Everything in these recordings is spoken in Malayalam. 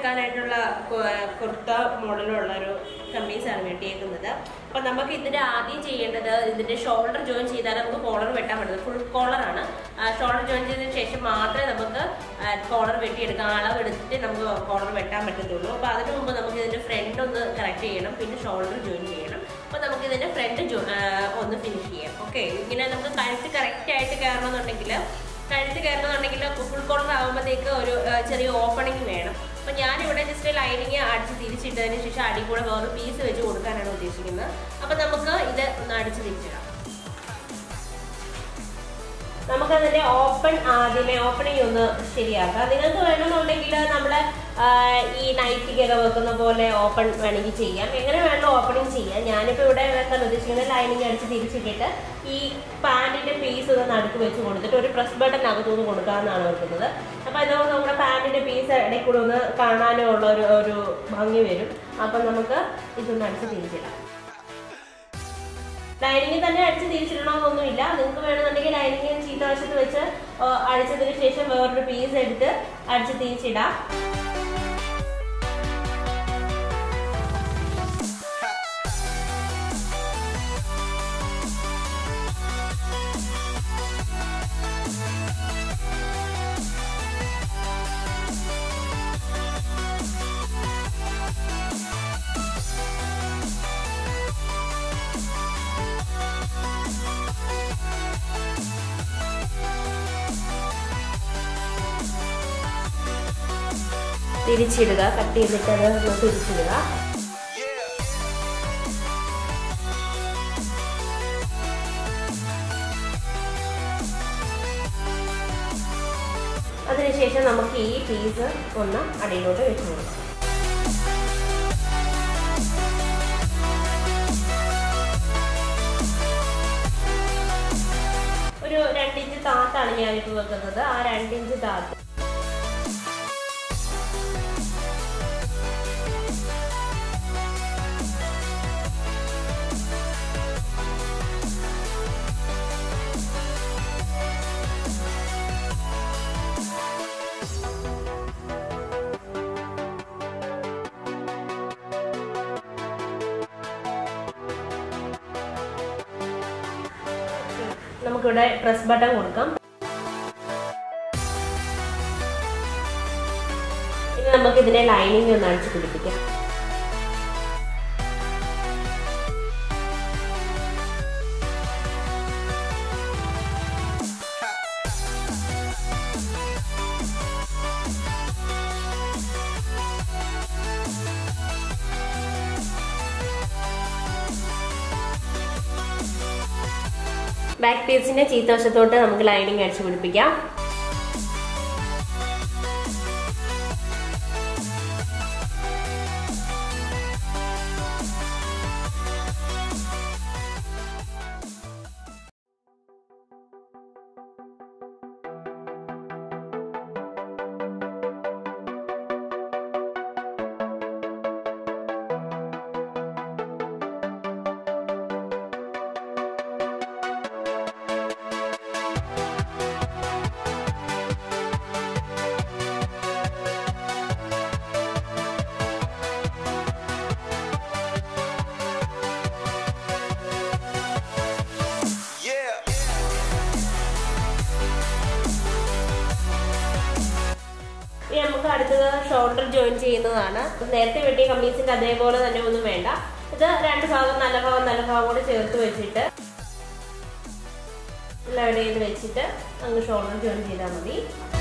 എടുക്കാനായിട്ടുള്ള കു- കുർത്ത മോഡലുള്ള ഒരു കമ്മീസാണ് വെട്ടിയേക്കുന്നത് അപ്പൊ നമുക്ക് ഇതിന്റെ ആദ്യം ചെയ്യേണ്ടത് ഇതിന്റെ ഷോൾഡർ ജോയിൻ ചെയ്താൽ നമുക്ക് കോളർ വെട്ടാൻ പറ്റുന്നത് ഫുൾ കോളറാണ് ഷോൾഡർ ജോയിൻ ചെയ്തതിന് ശേഷം മാത്രമേ നമുക്ക് കോളർ വെട്ടിയെടുക്കാം അളവ് എടുത്തിട്ട് നമുക്ക് കോളർ വെട്ടാൻ പറ്റത്തുള്ളൂ അപ്പൊ അതിനു മുമ്പ് നമുക്ക് ഇതിന്റെ ഫ്രണ്ട് ഒന്ന് കറക്റ്റ് ചെയ്യണം പിന്നെ ഷോൾഡർ ജോയിൻ ചെയ്യണം അപ്പൊ നമുക്ക് ഇതിന്റെ ഫ്രണ്ട് ഒന്ന് ഫിനിഷ് ചെയ്യാം ഓക്കെ ഇങ്ങനെ നമുക്ക് കഴുത്ത് കറക്റ്റ് ആയിട്ട് കയറണമെന്നുണ്ടെങ്കിൽ കഴുത്ത് കയറണമെന്നുണ്ടെങ്കിൽ ഫുൾ കോളർ ആകുമ്പോഴത്തേക്ക് ഒരു ആ, ചെറിയ ഓപ്പണിംഗ് വേണം അപ്പൊ ഞാനിവിടെ ജസ്റ്റ് ലൈനിങ് അടിച്ച് തിരിച്ചിട്ടതിന് ശേഷം അടി കൂടെ വേറെ പീസ് വെച്ച് കൊടുക്കാനാണ് ഉദ്ദേശിക്കുന്നത് അപ്പൊ നമുക്ക് ഇത് ഒന്ന് അടിച്ച് തിരിച്ചിടാം നമുക്കതിന്റെ ഓപ്പൺ ആദ്യമേ ഓപ്പണിംഗ് ഒന്ന് ശരിയാക്കാം നിങ്ങൾക്ക് വേണമെന്നുണ്ടെങ്കിൽ നമ്മുടെ ആ, ഈ നൈറ്റിക്കൊക്കെ വെക്കുന്ന പോലെ ഓപ്പൺ വേണമെങ്കിൽ ചെയ്യാം എങ്ങനെ വേണമെങ്കിലും ഓപ്പണിംഗ് ചെയ്യാം ഞാനിപ്പോൾ ഇവിടെ വെക്കാൻ ഉദ്ദേശിക്കുന്നത് ലൈനിങ് അടിച്ച് തിരിച്ചിട്ടിട്ട് ഈ പാൻറ്റിന്റെ പീസ് ഒന്ന് നടുക്ക് വെച്ച് കൊടുത്തിട്ട് ഒരു പ്രസ് ബട്ടൺ അകത്തുനിന്ന് കൊടുക്കാമെന്നാണ് വെക്കുന്നത് അപ്പോൾ അതുകൊണ്ട് നമ്മുടെ പാൻറ്റിന്റെ പീസ് ഇടയിൽ കൂടെ ഒന്ന് കാണാനും ഉള്ള ഒരു ഒരു ഭംഗി വരും അപ്പം നമുക്ക് ഇതൊന്ന് അടിച്ച് തിരിച്ചിടാം ലൈനിങ് തന്നെ അടിച്ച് തിരിച്ചിടണമെന്നൊന്നുമില്ല നിങ്ങൾക്ക് വേണമെന്നുണ്ടെങ്കിൽ ലൈനിങ് ചീത്ത വശത്ത് വെച്ച് ആ, അടിച്ചതിന് ശേഷം വേറൊരു പീസ് എടുത്ത് അടിച്ച് തിരിച്ചിടാം തിരിച്ചിടുക കട്ട് ചെയ്തിട്ട് അത് ഒന്ന് തിരിച്ചിടുക അതിനുശേഷം നമുക്ക് ഈ പീസ് ഒന്ന് അടിയിലോട്ട് വെച്ച് കൊടുക്കാം ഒരു രണ്ടിഞ്ച് താത്താണ് ഞാനിപ്പോൾ വെക്കുന്നത് ആ രണ്ടിഞ്ച് താത്ത് നമുക്കിവിടെ പ്രസ് ബട്ടൺ കൊടുക്കാം ഇനി നമുക്ക് ഇതിനെ ലൈനിങ് ഒന്ന് അടിച്ച് പിടിപ്പിക്കാം ബാക്ക് പീസിന്റെ ചീത്തവശത്തോട്ട് നമുക്ക് ലൈനിങ് അടിച്ച് പിടിപ്പിക്കാം Yeah. ഇനി നമുക്ക് അടുത്തത് ഷോൾഡർ ജോയിൻ ചെയ്യുന്നതാണ് നേരത്തെ വെട്ടിയ കമ്മീസിന്റെ അതേപോലെ തന്നെ ഒന്നും വേണ്ട ഇത് രണ്ട് ഭാഗം നല്ല ഭാഗം നല്ല ഭാഗം കൂടെ ചേർത്ത് വെച്ചിട്ട് ലെവൽ ചെയ്ത് വെച്ചിട്ട് അങ്ങ് ഷോൾഡർ ജോയിൻ ചെയ്താൽ മതി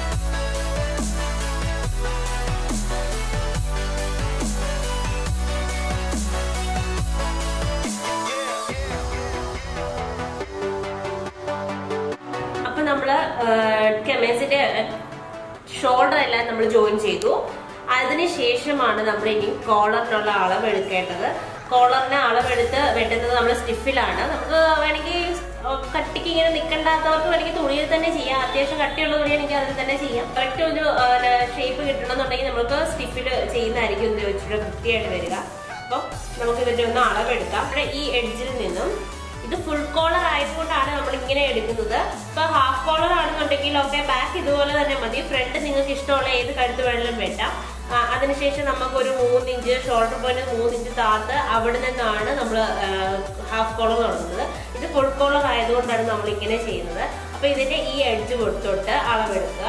അപ്പൊ നമ്മള് കെമേസിന്റെ ഷോൾഡർ എല്ലാം നമ്മൾ ജോയിൻ ചെയ്തു അതിനുശേഷമാണ് നമ്മൾ ഇനി കോളറിനുള്ള അളവ് എടുക്കേണ്ടത് കോളറിന് അളവെടുത്ത് വെട്ടുന്നത് നമ്മൾ സ്റ്റിഫിലാണ് നമുക്ക് വേണമെങ്കിൽ കട്ടിക്ക് ഇങ്ങനെ നിൽക്കണ്ടാത്തവർക്ക് വേണമെങ്കിൽ തുണിയിൽ തന്നെ ചെയ്യാം അത്യാവശ്യം കട്ടിയുള്ള തുണിയാണെങ്കിൽ അതിൽ തന്നെ ചെയ്യാം കറക്റ്റ് ഒരു ഷേപ്പ് കിട്ടണമെന്നുണ്ടെങ്കിൽ നമുക്ക് സ്റ്റിഫിൽ ചെയ്യുന്നതായിരിക്കും ഇത് വെച്ചിട്ട് വൃത്തിയായിട്ട് വരിക അപ്പോൾ നമുക്ക് ഇതിന്റെ ഒന്ന് അളവെടുക്കാം ഇവിടെ ഈ എഡ്ജിൽ നിന്നും ഇത് ഫുൾ കോളർ ആയതുകൊണ്ടാണ് നമ്മൾ ഇങ്ങനെ എടുക്കുന്നത് ഇപ്പൊ ഹാഫ് കോളർ ആണെന്നുണ്ടെങ്കിൽ ഒക്കെ ബാക്ക് ഇതുപോലെ തന്നെ മതി ഫ്രണ്ട് നിങ്ങൾക്ക് ഇഷ്ടമുള്ള ഏത് കഴുത്ത് വേണമെങ്കിലും വെട്ടാം ആ, അതിനുശേഷം നമുക്ക് ഒരു മൂന്ന് ഇഞ്ച് ഷോൾഡർ പോയിന്റ് മൂന്ന് ഇഞ്ച് താത്ത് അവിടെ നിന്നാണ് നമ്മൾ ഹാഫ് കോളർ തുടങ്ങുന്നത് ഇത് ഫുൾ കോളർ ആയതുകൊണ്ടാണ് നമ്മൾ ഇങ്ങനെ ചെയ്യുന്നത് അപ്പൊ ഇതിന്റെ ഈ എഡ്ജ് കൊടുത്തോട്ട് അളവെടുക്കുക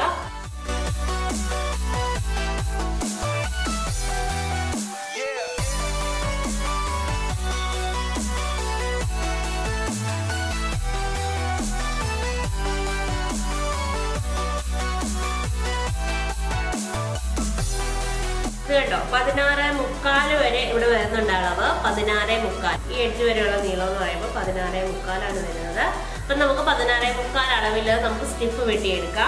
ഇത് കണ്ടോ പതിനാറ് മുക്കാൽ വരെ ഇവിടെ വരുന്നുണ്ട് അളവ് പതിനാറ് മുക്കാൽ ഈ എഡ്ജ് വരെയുള്ള നീളം എന്ന് പറയുമ്പോൾ പതിനാറ് മുക്കാലാണ് വരുന്നത് അപ്പൊ നമുക്ക് പതിനാറ് മുക്കാൽ അളവിൽ നമുക്ക് സ്റ്റിഫ് വെട്ടിയെടുക്കാം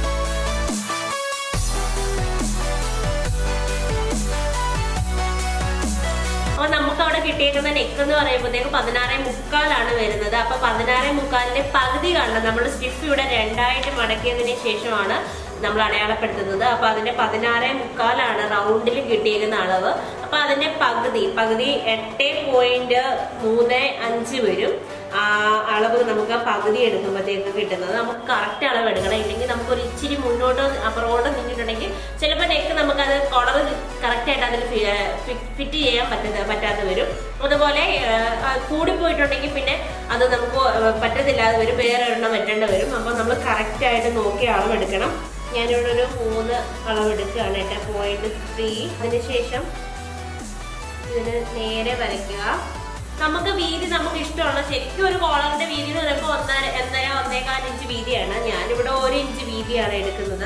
അപ്പൊ നമുക്ക് അവിടെ കിട്ടിയേക്കുന്ന നെക്ക് എന്ന് പറയുമ്പോഴത്തേക്ക് പതിനാറ് മുക്കാലാണ് വരുന്നത് അപ്പൊ പതിനാറ് മുക്കാലിന്റെ പകുതി കാണണം നമ്മൾ സ്റ്റിഫ് ഇവിടെ രണ്ടായിട്ട് മടക്കിയതിന് ശേഷമാണ് നമ്മൾ അടയാളപ്പെടുത്തുന്നത് അപ്പൊ അതിന്റെ പതിനാറ് മുക്കാലാണ് റൗണ്ടിൽ കിട്ടിയേക്കുന്ന അളവ് അപ്പൊ അതിന്റെ പകുതി പകുതി എട്ട് പോയിന്റ് മൂന്ന് അഞ്ച് വരും ആ അളവ് നമുക്ക് പകുതി എടുക്കുമ്പോഴത്തേക്ക് കിട്ടുന്നത് നമുക്ക് കറക്റ്റ് അളവ് എടുക്കണം ഇല്ലെങ്കിൽ നമുക്ക് ഒരു ഇച്ചിരി മുന്നോട്ട് അപ്പുറമോട്ട് നിന്നിട്ടുണ്ടെങ്കിൽ ചിലപ്പോൾ നെക്ക് നമുക്ക് അത് കളർ കറക്റ്റ് ആയിട്ട് അതിൽ ഫിറ്റ് ചെയ്യാൻ പറ്റുന്ന പറ്റാതെ വരും അതുപോലെ ആ, കൂടിപ്പോയിട്ടുണ്ടെങ്കിൽ പിന്നെ അത് നമുക്ക് പറ്റത്തില്ലാതെ വരും വേറെ ഒരെണ്ണം വെട്ടേണ്ടി വരും അപ്പോൾ നമ്മൾ കറക്റ്റ് ആയിട്ട് നോക്കി അളവെടുക്കണം ഞാനിവിടെ ഒരു മൂന്ന് അളവെടുക്കുകയാണ് എട്ട് പോയിന്റ് ത്രീ അതിനുശേഷം ഇതിന് നേരെ വരയ്ക്കുക നമുക്ക് വീതി നമുക്ക് ഇഷ്ടമുള്ള ശരിക്കും ഒരു കോളറിന്റെ വീതി എന്ന് പറയുമ്പോൾ ഒന്നര ഒന്നര ഒന്നേകാൽ ഇഞ്ച് വീതിയാണ് ഞാനിവിടെ ഒരു ഇഞ്ച് വീതിയാണ് എടുക്കുന്നത്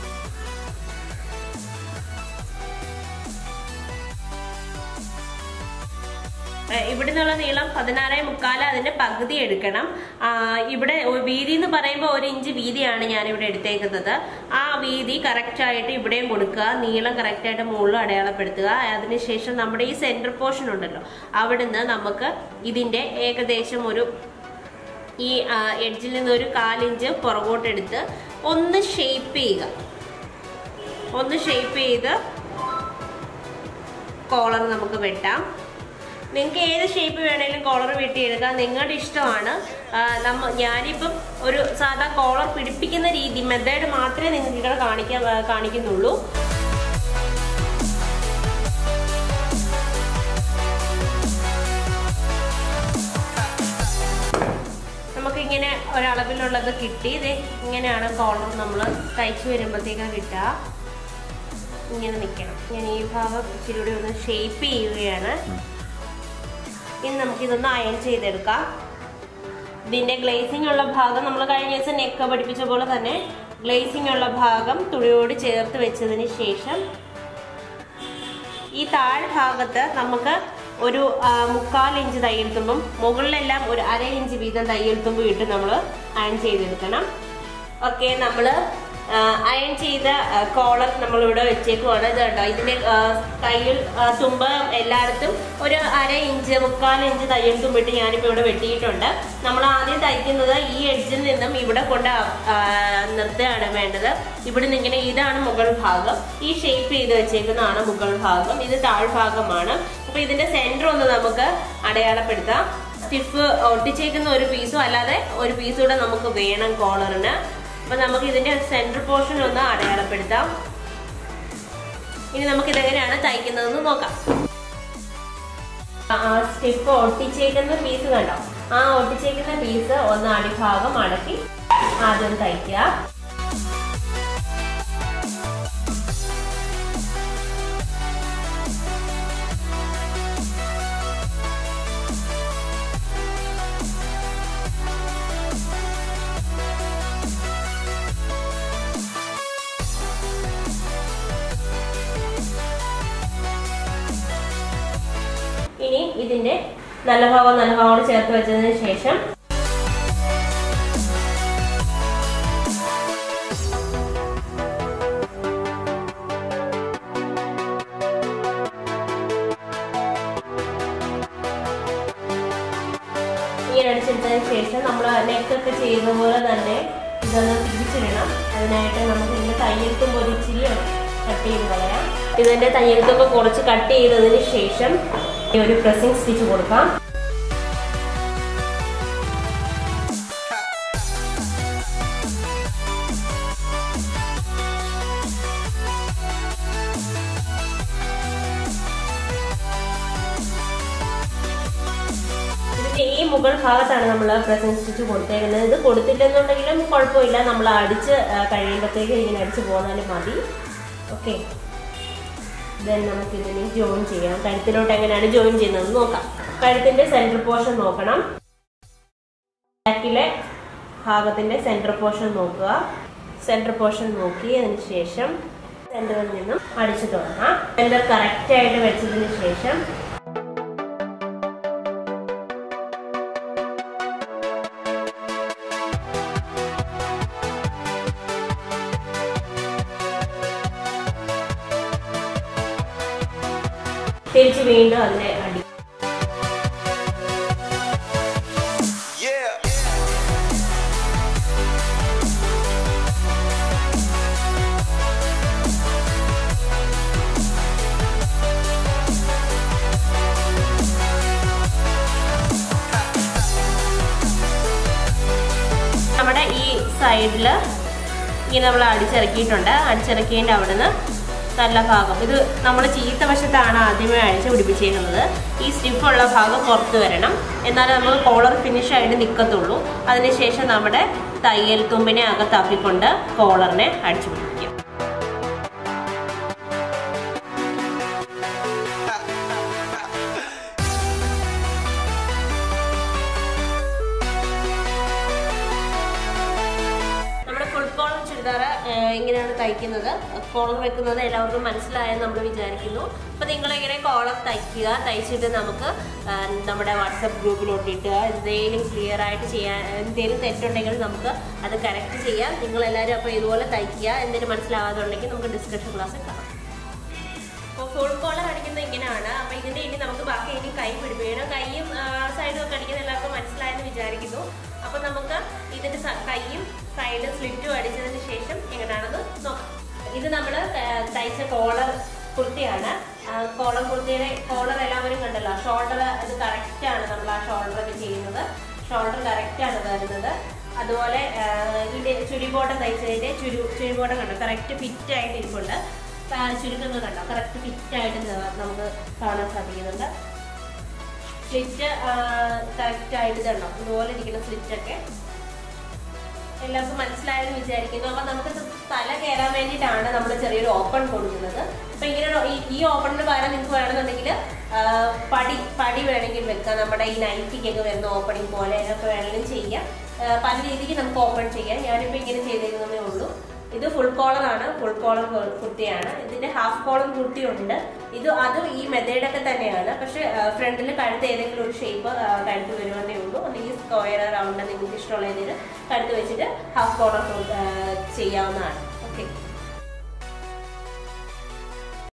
ഏഹ് ഇവിടെ നിന്നുള്ള നീളം പതിനാറേ മുക്കാല് അതിന്റെ പകുതി എടുക്കണം ആ, ഇവിടെ ഒ- വീതി എന്ന് പറയുമ്പോൾ ഒരു ഇഞ്ച് വീതിയാണ് ഞാൻ ഇവിടെ എടുത്തേക്കുന്നത് ആ വീതി കറക്റ്റ് ആയിട്ട് ഇവിടെയും കൊടുക്കുക നീളം കറക്റ്റ് ആയിട്ട് മുകളിൽ അടയാളപ്പെടുത്തുക അതിനുശേഷം നമ്മുടെ ഈ സെന്റർ പോർഷൻ ഉണ്ടല്ലോ അവിടുന്ന് നമുക്ക് ഇതിന്റെ ഏകദേശം ഒരു ഈ എഡ്ജിൽ നിന്ന് ഒരു കാലിഞ്ച് പുറകോട്ടെടുത്ത് ഒന്ന് ഷേപ്പ് ചെയ്യുക ഒന്ന് ഷേപ്പ് ചെയ്ത് കോളർ നമുക്ക് വെട്ടാം നിങ്ങൾക്ക് ഏത് ഷേപ്പ് വേണേലും കോളർ വെട്ടിയെടുക്കാം നിങ്ങളുടെ ഇഷ്ടമാണ് ആ, നമ്മ ഞാനിപ്പം ഒരു സാധാ കോളർ പിടിപ്പിക്കുന്ന രീതി മെത്തേഡ് മാത്രമേ നിങ്ങൾക്ക് ഇവിടെ കാണിക്കാൻ ആ, കാണിക്കുന്നുള്ളൂ നമുക്കിങ്ങനെ ഒരളവിലുള്ളത് കിട്ടി ഇത് ഇങ്ങനെയാണ് കോളർ നമ്മൾ തയ്ച്ചു വരുമ്പോഴത്തേക്കാണ് കിട്ടുക ഇങ്ങനെ നിൽക്കണം ഞാൻ ഈ ഭാഗം ഇച്ചിരി കൂടി ഒന്ന് ഷേപ്പ് ചെയ്യുകയാണ് ഇനി നമുക്കിതൊന്ന് അയൺ ചെയ്തെടുക്കാം ഇതിന്റെ ഗ്ലേസിംഗ് ഉള്ള ഭാഗം നമ്മൾ കഴിഞ്ഞ ദിവസം നെക്ക് പഠിപ്പിച്ച പോലെ തന്നെ ഗ്ലേസിംഗ് ഉള്ള ഭാഗം തുണിയോട് ചേർത്ത് വെച്ചതിന് ശേഷം ഈ താഴ്ഭാഗത്ത് നമുക്ക് ഒരു ആ, മുക്കാൽ ഇഞ്ച് തയ്യൽ തുമ്പും മുകളിലെല്ലാം ഒരു അര ഇഞ്ച് വീതം തയ്യൽ തുമ്പും ഇട്ട് നമ്മൾ അയൺ ചെയ്തെടുക്കണം ഓക്കെ നമ്മൾ അയൺ ചെയ്ത കോളർ നമ്മൾ ഇവിടെ വെച്ചേക്കുവാണ് ഇത് കേട്ടോ ഇതിന്റെ ആ, തയ്യൽ ആ, തുമ്പ് എല്ലായിടത്തും ഒരു അര ഇഞ്ച് മുക്കാൽ ഇഞ്ച് തയ്യൽ തുമ്പിട്ട് ഞാനിപ്പോൾ ഇവിടെ വെട്ടിയിട്ടുണ്ട് നമ്മൾ ആദ്യം തയ്ക്കുന്നത് ഈ എഡ്ജിൽ നിന്നും ഇവിടെ കൊണ്ട് ആ, നിർത്തുകയാണ് വേണ്ടത് ഇവിടെ നിന്ന് ഇങ്ങനെ ഇതാണ് മുകൾ ഭാഗം ഈ ഷേപ്പ് ചെയ്ത് വെച്ചേക്കുന്നതാണ് മുകൾ ഭാഗം ഇത് താഴ്ഭാഗമാണ് അപ്പൊ ഇതിന്റെ സെന്റർ ഒന്ന് നമുക്ക് അടയാളപ്പെടുത്താം സ്റ്റിഫ് ഒട്ടിച്ചേക്കുന്ന ഒരു പീസും അല്ലാതെ ഒരു പീസ് കൂടെ നമുക്ക് വേണം കോളറിന് അപ്പൊ നമുക്ക് ഇതിന്റെ സെന്റർ പോർഷൻ ഒന്ന് അടയാളപ്പെടുത്താം ഇനി നമുക്ക് ഇതെങ്ങനെയാണ് തയ്ക്കുന്നതെന്ന് നോക്കാം ആ സ്റ്റിഫ് ഒട്ടിച്ചേക്കുന്ന പീസ് കണ്ടോ ആ ഒട്ടിച്ചേക്കുന്ന പീസ് ഒന്ന് അടിഭാഗം മടക്കി ആദ്യം തയ്ക്കുക ഇനി ഇതിന്റെ നല്ല ഭാഗം നല്ല ഭാഗം ചേർത്ത് വെച്ചതിന് ശേഷം ഇങ്ങനെ അടിച്ചെടുത്തതിന് ശേഷം നമ്മൾ നെക്കൊക്കെ ചെയ്യുന്ന പോലെ തന്നെ ഇതൊന്ന് തിരിച്ചിടണം അതിനായിട്ട് നമുക്ക് ഇതിന്റെ തയ്യൽത്തും ഒരു ഇച്ചിരി കട്ട് ചെയ്ത് കളയാം ഇതിന്റെ തയ്യൽത്തൊക്കെ കുറച്ച് കട്ട് ചെയ്തതിന് ശേഷം ഈ ഒരു പ്രസിംഗ് സ്റ്റിച്ച് കൊടുക്കാം മുകൾ ഭാഗത്താണ് നമ്മൾ പ്രസന്റ് സ്റ്റിച്ച് കൊടുത്തേക്കുന്നത് ഇത് കൊടുത്തില്ലെന്നുണ്ടെങ്കിലും കുഴപ്പമില്ല നമ്മൾ അടിച്ച് ആ, കഴിയുമ്പോഴത്തേക്ക് ഇങ്ങനെ അടിച്ച് പോന്നാലും മതി ഓക്കെ ദെൻ നമുക്ക് ഇതിനെ ജോയിൻ ചെയ്യാം കഴുത്തിലോട്ട് എങ്ങനെയാണ് ജോയിൻ ചെയ്യുന്നത് നോക്കാം കഴുത്തിന്റെ സെന്റർ പോർഷൻ നോക്കണം ബാക്കിലെ ഭാഗത്തിന്റെ സെന്റർ പോർഷൻ നോക്കുക സെന്റർ പോർഷൻ നോക്കി അതിന് ശേഷം സെന്ററിൽ നിന്നും അടിച്ചു തുടങ്ങാം സെന്റർ കറക്റ്റ് ആയിട്ട് വെച്ചതിന് ശേഷം തിരിച്ച് വീണ്ടും അതിനെ അടി Yeah. നമ്മുടെ ഈ സൈഡിൽ ഇങ്ങനെ നമ്മൾ അടിച്ചിറക്കിയിട്ടുണ്ട് അടിച്ചിറക്കിയതിൻ്റെ അവിടുന്ന് നല്ല ഭാഗം ഇത് നമ്മൾ ചീത്ത വശത്താണ് ആദ്യമേ അഴിച്ച് പിടിപ്പിച്ചേക്കുന്നത് ഈ സ്റ്റിഫുള്ള ഭാഗം പുറത്ത് വരണം എന്നാലേ നമുക്ക് കോളർ ഫിനിഷ് ആയിട്ട് നിൽക്കത്തുള്ളൂ അതിനുശേഷം നമ്മുടെ തയ്യൽ തുമ്പിനെ അകത്താക്കിക്കൊണ്ട് കോളറിനെ അടിച്ചു പിടിപ്പിക്കും നമ്മുടെ ഫുൾ കോളർ ചുരിദാർ ഇങ്ങനെയാണ് തയ്ക്കുന്നത് കോളർ വെക്കുന്നത് എല്ലാവർക്കും മനസ്സിലായെന്ന് നമ്മൾ വിചാരിക്കുന്നു അപ്പോൾ നിങ്ങൾ ഇങ്ങനെ കോളർ തയ്ക്കുക തയ്ച്ചിട്ട് നമുക്ക് ആ, നമ്മുടെ വാട്സപ്പ് ഗ്രൂപ്പിലോട്ട് ഇട്ടുക എന്തെങ്കിലും ക്ലിയർ ആയിട്ട് ചെയ്യാൻ എന്തെങ്കിലും തെറ്റുണ്ടെങ്കിൽ നമുക്ക് അത് കറക്റ്റ് ചെയ്യാം നിങ്ങളെല്ലാവരും അപ്പോൾ ഇതുപോലെ തയ്ക്കുക എന്തെങ്കിലും മനസ്സിലാവാതുണ്ടെങ്കിൽ നമുക്ക് ഡിസ്കഷൻ ക്ലാസ് കാണാം അപ്പോൾ ഫുൾ കോളർ അടിക്കുന്നത് ഇങ്ങനെയാണ് അപ്പോൾ ഇതിന്റെ ഇനി നമുക്ക് ബാക്കി ഇനി കൈ പിടിപ്പിക്കണം കൈയും സൈഡും ഒക്കെ അടിക്കുന്ന എല്ലാവർക്കും മനസ്സിലായെന്ന് വിചാരിക്കുന്നു അപ്പോൾ നമുക്ക് ഇതിന്റെ സ- കൈയും സൈഡും സ്ലിറ്റും അടിച്ചതിന് ശേഷം എങ്ങനെയാണെന്ന് നോക്കാം ഇത് നമ്മൾ തയ്ച്ച കോളർ കുർത്തിയാണ് കോളർ കുർത്തിയുടെ കോളർ എല്ലാവരും കണ്ടല്ലോ ഷോൾഡർ അത് കറക്റ്റ് ആണ് നമ്മൾ ആ ഷോൾഡർ ഒക്കെ ചെയ്യുന്നത് ഷോൾഡർ കറക്റ്റ് ആണ് വരുന്നത് അതുപോലെ ആ, ഇതിന്റെ ചുരിബോട്ടം തയ്ച്ചതിന്റെ ചുരു ചുരിബോട്ടം കണ്ടോ കറക്റ്റ് ഫിറ്റ് ആയിട്ട് ഇരിപ്പുണ്ട് ആ, ചുരുക്കങ്ങൾ കണ്ടോ കറക്റ്റ് ഫിറ്റ് ആയിട്ട് ന- നമുക്ക് കാണാൻ സാധിക്കുന്നുണ്ട് സ്ലിറ്റ് കറക്റ്റ് ആയിട്ട് ഇതുണ്ടോ ഇതുപോലെ ഇരിക്കുന്ന സ്ലിറ്റ് ഒക്കെ എല്ലാവർക്കും മനസ്സിലായെന്ന് വിചാരിക്കുന്നു അപ്പൊ നമുക്ക് ഇത് തല കയറാൻ വേണ്ടിയിട്ടാണ് നമ്മൾ ചെറിയൊരു ഓപ്പൺ കൊടുക്കുന്നത് അപ്പൊ ഇങ്ങനെ ഒരു- ഈ- ഈ ഓപ്പണിന് പകരം നിങ്ങൾക്ക് വേണമെന്നുണ്ടെങ്കിൽ പടി പടി വേണമെങ്കിൽ വെക്കാം നമ്മുടെ ഈ നൈറ്റിക്കൊക്കെ വരുന്ന ഓപ്പണിംഗ് പോലെ ഒക്കെ വേണമെങ്കിലും ചെയ്യാം ആ, പല രീതിക്ക് നമുക്ക് ഓപ്പൺ ചെയ്യാം ഞാനിപ്പോൾ ഇങ്ങനെ ചെയ്തേക്കുന്നതേ ഉള്ളൂ ഇത് ഫുൾ കോളർ ആണ് ഫുൾ കോളർ കുർത്തിയാണ് ഇതിന്റെ ഹാഫ് കോളർ കുർത്തി ഉണ്ട് ഇത് അതും ഈ മെത്തേഡൊക്കെ തന്നെയാണ് പക്ഷെ ഫ്രണ്ടിൽ കഴുത്ത് ഏതെങ്കിലും ഒരു ഷേപ്പ് കഴുത്ത് വരുവാന്നേ ഉള്ളൂ അല്ലെങ്കിൽ സ്ക്വയർ റൗണ്ട് നിങ്ങൾക്ക് ഇഷ്ടമുള്ള ഇതിന് കഴുത്ത് വെച്ചിട്ട് ഹാഫ് കോളർ ചെയ്യാവുന്നതാണ് ഓക്കെ